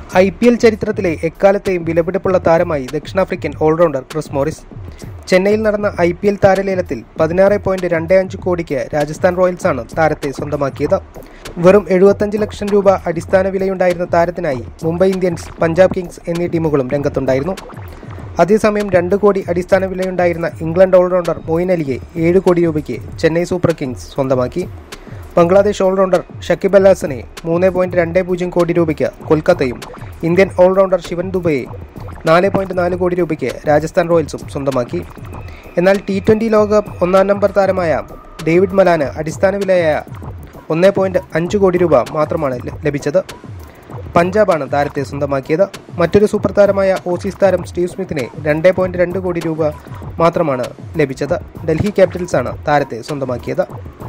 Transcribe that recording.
I P L ചരിത്രത്തിലെ എക്കാലത്തെയും വിലപിടിപ്പുള്ള താരമായി ദക്ഷിണാഫ്രിക്കൻ ഓൾറൗണ്ടർ ക്രിസ് മോറിസ് ചെന്നൈയിൽ നടന്ന ഐ പി എൽ താരലേലത്തിൽ പതിനാറ് പോയിന്റ് രണ്ട് അഞ്ച് കോടിക്ക് രാജസ്ഥാൻ റോയൽസാണ് താരത്തെ സ്വന്തമാക്കിയത് വെറും എഴുപത്തഞ്ച് ലക്ഷം രൂപ അടിസ്ഥാന വിലയുണ്ടായിരുന്ന താരത്തിനായി മുംബൈ ഇന്ത്യൻസ് പഞ്ചാബ് കിങ്സ് എന്നീ ടീമുകളും രംഗത്തുണ്ടായിരുന്നു അതേസമയം രണ്ട് കോടി അടിസ്ഥാന വിലയുണ്ടായിരുന്ന ഇംഗ്ലണ്ട് ഓൾറൗണ്ടർ മൊയിൻ അലിയെ ഏഴ് കോടി രൂപയ്ക്ക് ചെന്നൈ സൂപ്പർ കിങ്സ് സ്വന്തമാക്കി ബംഗ്ലാദേശ് ഓൾറൗണ്ടർ ഷക്കിബ് അൽ ഹസനെ മൂന്ന് പോയിന്റ് രണ്ട് പൂജ്യം കോടി രൂപയ്ക്ക് കൊൽക്കത്തയും ഇന്ത്യൻ ഓൾറൗണ്ടർ ശിവൻ ദുബയെ നാല് പോയിന്റ് നാല് കോടി രൂപയ്ക്ക് രാജസ്ഥാൻ റോയൽസും സ്വന്തമാക്കി എന്നാൽ ടി ട്വൻ്റി ലോകകപ്പ് ഒന്നാം നമ്പർ താരമായ ഡേവിഡ് മലാന് അടിസ്ഥാന വിലയായ ഒന്ന് പോയിന്റ് അഞ്ച് കോടി രൂപ മാത്രമാണ് ല- ലഭിച്ചത് പഞ്ചാബാണ് താരത്തെ സ്വന്തമാക്കിയത് മറ്റൊരു സൂപ്പർ താരമായ ഓസീസ് താരം സ്റ്റീവ് സ്മിത്തിനെ രണ്ട് പോയിന്റ് രണ്ട് കോടി രൂപ മാത്രമാണ് ലഭിച്ചത് ഡൽഹി ക്യാപിറ്റൽസാണ് താരത്തെ സ്വന്തമാക്കിയത്